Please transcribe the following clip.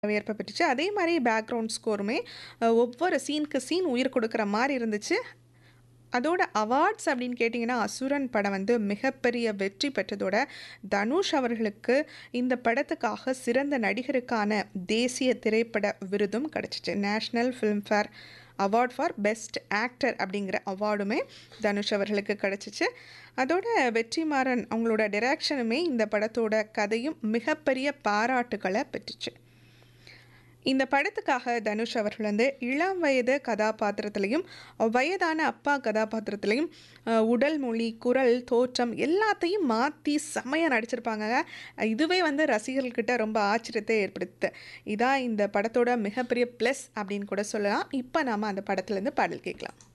வரவேற்ப பெற்றுச்சு. அதே மாரி பேக்ரவுண்ட் ஸ்கோருமே அ ஒவ்வொரு சீனுக்கு சீன் உயிர் கொடுக்குற மாரி இருந்துச்சு. அதோட அவார்ட்ஸ் அப்படின்னு கேட்டிங்கன்னா, அசுரன் படம் வந்து மிகப்பெரிய வெற்றி பெற்றதோட, தனுஷ் அவர்களுக்கு இந்த படத்துக்காக சிறந்த நடிகருக்கான தேசிய திரைப்பட விருதும் கிடைச்சுச்சு. National Filmfare award for best actor அப்படிங்கிற அவார்டுமே தனுஷ் அவர்களுக்கு கிடைச்சுச்சு. அதோட வெற்றிமாறன் அவங்களோட டைரக்ஷனுமே இந்த படத்தோட கதையும் மிகப்பெரிய பாராட்டுக்கள பெற்றுச்சு. இந்த படத்துக்காக தனுஷ் அவர்கள் வந்து இளம் வயது கதாபாத்திரத்திலயும், வயதான அப்பா கதாபாத்திரத்திலயும் அ உடல் மொழி, குரல், தோற்றம் எல்லாத்தையும் மாத்தி செம்மையா நடிச்சிருப்பாங்கங்க. இதுவே வந்து ரசிகர்கள்கிட்ட ரொம்ப ஆச்சரியத்தை ஏற்படுத்துது. இதான் இந்த படத்தோட மிகப்பெரிய ப்ளஸ் அப்படின்னு கூட சொல்லலாம். இப்ப நாம அந்த படத்துலருந்து பாடல் கேட்கலாம்.